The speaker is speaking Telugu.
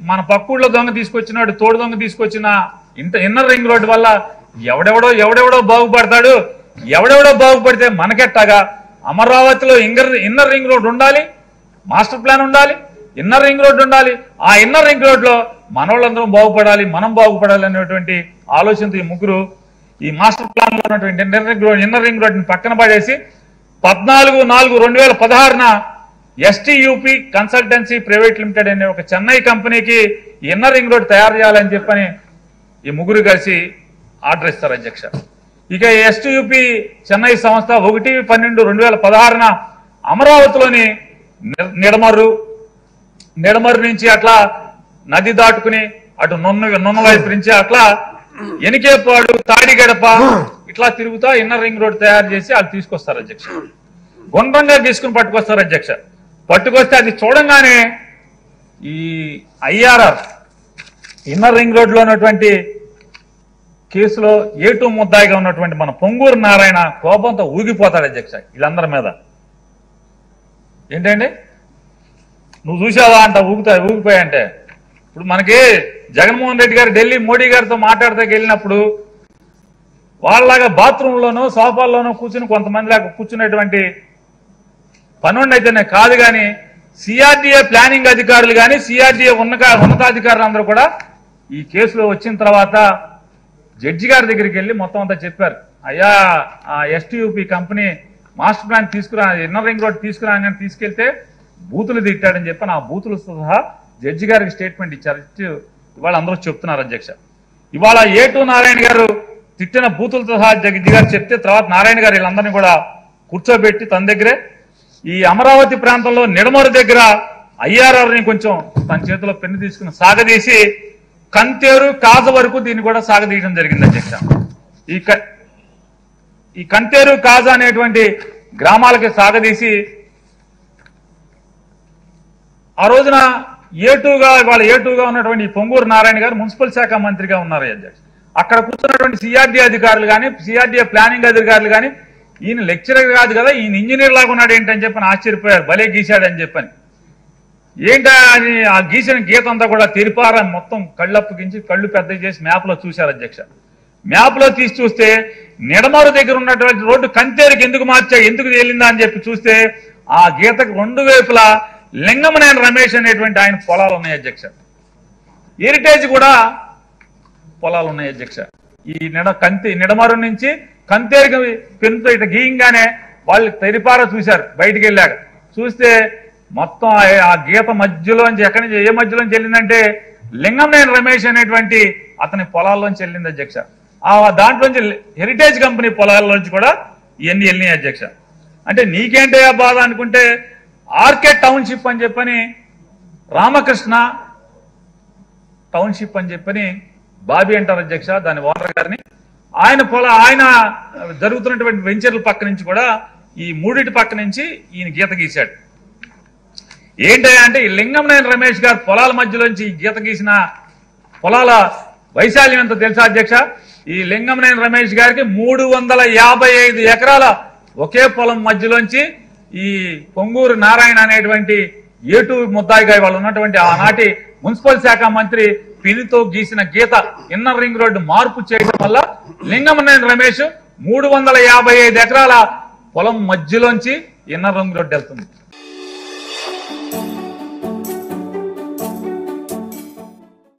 మన పక్కూళ్ళో దొంగ తీసుకొచ్చినాడు తోడు దొంగ తీసుకొచ్చిన ఇంత ఇన్నర్ రింగ్ రోడ్డు వల్ల ఎవడెవడో ఎవడెవడో బాగుపడతాడు ఎవడెవడో బాగుపడితే మనకెట్టాగా అమరావతిలో ఇంగర్ ఇన్నర్ రింగ్ రోడ్ ఉండాలి మాస్టర్ ప్లాన్ ఉండాలి ఇన్నర్ రింగ్ రోడ్ ఉండాలి ఆ ఇన్నర్ రింగ్ రోడ్ లో మనోళ్ళందరం బాగుపడాలి మనం బాగుపడాలి అనేటువంటి ఆలోచనతో ఈ ముగ్గురు ఈ మాస్టర్ ప్లాన్ లో ఉన్నటువంటి inner ring road inner ring road ని పక్కన పడేసి పద్నాలుగు నాలుగు రెండు వేల పదహారున ఎస్టీయూపీ కన్సల్టెన్సీ ప్రైవేట్ లిమిటెడ్ అనే ఒక చెన్నై కంపెనీకి ఇన్నర్ రింగ్ రోడ్ తయారు చేయాలని చెప్పని ఈ ముగ్గురు కలిసి ఆర్డర్ ఇస్తారు అధ్యక్ష ఇక ఎస్టీయూపీ చెన్నై సంస్థ ఒకటి పన్నెండు రెండు వేల పదహారున అమరావతిలోని నిడ- నిడమర్రు నిడమర్రు నుంచి అట్లా నది దాటుకుని అటు నున్న నున్న వైపు నుంచి అట్లా ఎనికేపాడు తాడిగడప ఇట్లా తిరుగుతా ఇన్నర్ రింగ్ రోడ్ తయారు చేసి వాళ్ళు తీసుకొస్తారు అధ్యక్ష గుండ్రంగా గీసుకుని పట్టుకొస్తారు అధ్యక్ష పట్టుకొస్తే అది చూడంగానే ఈ ఐఆర్ఆర్ ఇన్నర్ రింగ్ రోడ్ లో ఉన్నటువంటి కేసులో ఏ టూ ముద్దాయిగా ఉన్నటువంటి మన పొంగూరు నారాయణ కోపంతో ఊగిపోతాడు అధ్యక్ష వీళ్ళందరి మీద ఏంటండి నువ్వు చూసావా అంట ఊగుతా ఊగిపోయాయంటే ఇప్పుడు మనకి జగన్మోహన్ రెడ్డి గారు ఢిల్లీ మోడీ గారితో మాట్లాడితే వెళ్ళినప్పుడు వాళ్ళలాగా బాత్రూంలోనూ సోఫాల్లోనూ కూర్చుని కొంతమంది లాగా కూర్చునేటువంటి పనుండి అయితేనే కాదు కానీ సిఆర్డీఏ ప్లానింగ్ అధికారులు కానీ సిఆర్డీఏ ఉన్నత ఉన్నతాధికారులు అందరూ కూడా ఈ కేసులో వచ్చిన తర్వాత జడ్జి గారి దగ్గరికి వెళ్ళి మొత్తం అంతా చెప్పారు అయ్యా ఆ ఎస్టీయూపీ కంపెనీ మాస్టర్ ప్లాన్ తీసుకురా ఇన్నర్ రింగ్ రోడ్ తీసుకురాగానే తీసుకెళ్తే బూతులు తిట్టాడని చెప్పి ఆ బూతులు సహా జడ్జి గారికి స్టేట్మెంట్ ఇచ్చారు ఇచ్చి ఇవాళ అందరూ చెప్తున్నారు అధ్యక్ష ఇవాళ ఏ టూ నారాయణ గారు తిట్టిన బూతులతో సహా జడ్జి గారు చెప్తే తర్వాత నారాయణ గారు వీళ్ళందరినీ కూడా కూర్చోబెట్టి తన దగ్గరే ఈ అమరావతి ప్రాంతంలో నిడమరు దగ్గర ఐఆర్ఆర్ ని కొంచెం తన చేతిలో పెన్ను తీసుకుని సాగదీసి కంతేరు కాజ వరకు దీన్ని కూడా సాగదీయడం జరిగింది అధ్యక్ష ఈ క- ఈ కంతేరు కాజ అనేటువంటి గ్రామాలకి సాగదీసి ఆ రోజున ఏటూగా ఇవాళ ఏటూగా ఉన్నటువంటి ఈ పొంగూరు నారాయణ గారు మున్సిపల్ శాఖ మంత్రిగా ఉన్నారు ఈ అధ్యక్ష అక్కడ కూర్చున్నటువంటి సిఆర్డీ అధికారులు కానీ సిఆర్డీఏ ప్లానింగ్ అధికారులు కానీ ఈయన లెక్చరర్ కాదు కదా ఈయన ఇంజనీర్ లాగా ఉన్నాడు ఏంటని చెప్పని ఆశ్చర్యపోయారు భలే గీశాడని చెప్పని ఏంటా అని ఆ గీసిన గీత అంతా కూడా తెరిపారా మొత్తం కళ్ళప్పగించి కళ్ళు పెద్ద చేసి మ్యాప్ లో చూశారు అధ్యక్ష మ్యాప్ లో తీసి చూస్తే నిడమరు దగ్గర ఉన్నటువంటి రోడ్డు కంతేరుకి ఎందుకు మార్చా ఎందుకు వెళ్ళిందా అని చెప్పి చూస్తే ఆ గీతకు రెండు వైపులా లింగమనేని రమేష్ అనేటువంటి ఆయన పొలాలు ఉన్నాయి అధ్యక్ష హెరిటేజ్ కూడా పొలాలు ఉన్నాయి అధ్యక్ష ఈ నిడ కంతి నిడమరు నుంచి కంతేరుకి పెన్నుతో ఇట గీయంగానే వాళ్ళు తెరిపార చూశారు బయటికి వెళ్ళాక చూస్తే మొత్తం ఆ- ఆ గీత మధ్యలోంచి ఎక్కడి నుంచి ఏ మధ్యలోంచి వెళ్ళిందంటే లింగంనేని రమేష్ అనేటువంటి అతని పొలాల్లోంచి వెళ్ళింది అధ్యక్ష ఆ దాంట్లోంచి హెరిటేజ్ కంపెనీ పొలాల్లోంచి కూడా ఇవన్నీ వెళ్ళినాయి అధ్యక్ష అంటే నీకేంటయ్యా బాధ అనుకుంటే ఆర్కే టౌన్షిప్ అని చెప్పని రామకృష్ణ టౌన్షిప్ అని చెప్పని బాబీ అంటారు అధ్యక్ష దాని ఓనర్ గారిని ఆయన పొల ఆయన జరుగుతున్నటువంటి వెంచర్ల పక్క నుంచి కూడా ఈ మూడిటి పక్క నుంచి ఈయన గీత గీశాడు ఏంటయ్యా అంటే ఈ లింగంనేని రమేష్ గారు పొలాల మధ్యలోంచి ఈ గీత గీసిన పొలాల వైశాల్యం ఎంత తెలుసా అధ్యక్ష ఈ లింగంనేని రమేష్ గారికి మూడు వందల యాభై ఐదు ఎకరాల ఒకే పొలం మధ్యలోంచి ఈ పొంగూరు నారాయణ అనేటువంటి ఏటు ముద్దాయిగా వాళ్ళు ఉన్నటువంటి ఆనాటి మున్సిపల్ శాఖ మంత్రి పినితో గీసిన గీత ఇన్నర్ రింగ్ రోడ్డు మార్పు చేయడం వల్ల లింగమనేని రమేష్ మూడు వందల యాభై ఐదు ఎకరాల పొలం మధ్యలోంచి ఇన్నర్ రింగ్ రోడ్డు వెళ్తుంది